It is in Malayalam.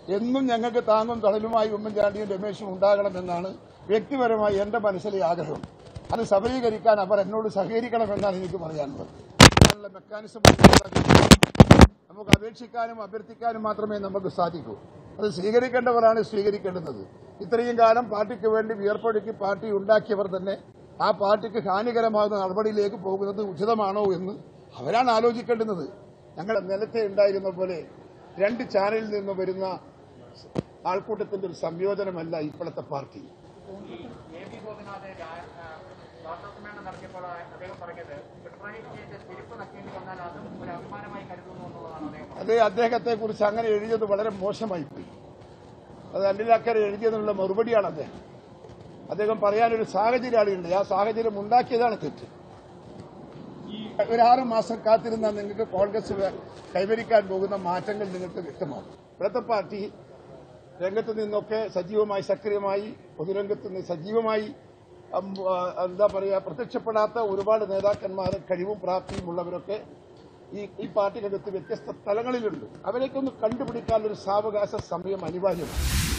എന്നും ഞങ്ങൾക്ക് താങ്ങും തണലുമായി ഉമ്മൻചാണ്ടിയും രമേശും ഉണ്ടാകണമെന്നാണ് വ്യക്തിപരമായി എന്റെ മനസ്സിലെ ആഗ്രഹം അത് സബലീകരിക്കാൻ അവർ എന്നോട് സഹകരിക്കണമെന്നാണ് എനിക്ക് പറയാനുള്ളത് അതിനുള്ള മെക്കാനിസം നമുക്ക് അപേക്ഷിക്കാനും അഭ്യർത്ഥിക്കാനും മാത്രമേ നമുക്ക് സാധിക്കൂ അത് സ്വീകരിക്കേണ്ടവരാണ് സ്വീകരിക്കേണ്ടുന്നത് ഇത്രയും കാലം പാർട്ടിക്ക് വേണ്ടി വിയർപ്പൊഴുക്കി പാർട്ടി ഉണ്ടാക്കിയവർ തന്നെ ആ പാർട്ടിക്ക് ഹാനികരമാകുന്ന നടപടിയിലേക്ക് പോകുന്നത് ഉചിതമാണോ എന്ന് അവരാണ് ആലോചിക്കേണ്ടുന്നത് ഞങ്ങളുടെ നിലത്തെ ഉണ്ടായിരുന്ന പോലെ രണ്ട് ചാനലിൽ നിന്ന് വരുന്ന ആൾക്കൂട്ടത്തിന്റെ ഒരു സംയോജനമല്ല ഇപ്പോഴത്തെ പാർട്ടി എ പി ഗോപിനാഥ് വാർത്താസമ്മേളനം നടത്തിയപ്പോൾ അദ്ദേഹം പറഞ്ഞത് പിണറായി വിജയന്റെ ചെരുപ്പ് നക്കേണ്ടി വന്നാൽ അതും ഒരു അഭിമാനമായി കരുതുന്നു എന്നുള്ളതാണ് അദ്ദേഹം അത് അദ്ദേഹത്തെ കുറിച്ച് അങ്ങനെ എഴുതിയത് വളരെ മോശമായി പോയി അത് അനിലക്കര എഴുതിയതിനുള്ള മറുപടിയാണ് അദ്ദേഹം അദ്ദേഹം പറയാനൊരു സാഹചര്യം ആളുണ്ട് ആ സാഹചര്യം ഉണ്ടാക്കിയതാണ് തെറ്റ് ഒരു ആറ് മാസം കാത്തിരുന്നാൽ നിങ്ങൾക്ക് കോൺഗ്രസ് കൈവരിക്കാൻ പോകുന്ന മാറ്റങ്ങൾ നിങ്ങൾക്ക് വ്യക്തമാകും ഇവിടുത്തെ പാർട്ടി രംഗത്ത് നിന്നൊക്കെ സജീവമായി സക്രിയമായി പൊതുരംഗത്ത് നിന്ന് സജീവമായി അം, ആ, എന്താ പറയുക പ്രത്യക്ഷപ്പെടാത്ത ഒരുപാട് നേതാക്കന്മാർ കഴിവും പ്രാപ്തിയും ഉള്ളവരൊക്കെ ഈ ഈ പാർട്ടിക്കകത്ത് വ്യത്യസ്ത തലങ്ങളിലുണ്ട് അവരേക്കൊന്ന് കണ്ടുപിടിക്കാനൊരു സാവകാശ സമയം അനിവാര്യമാണ്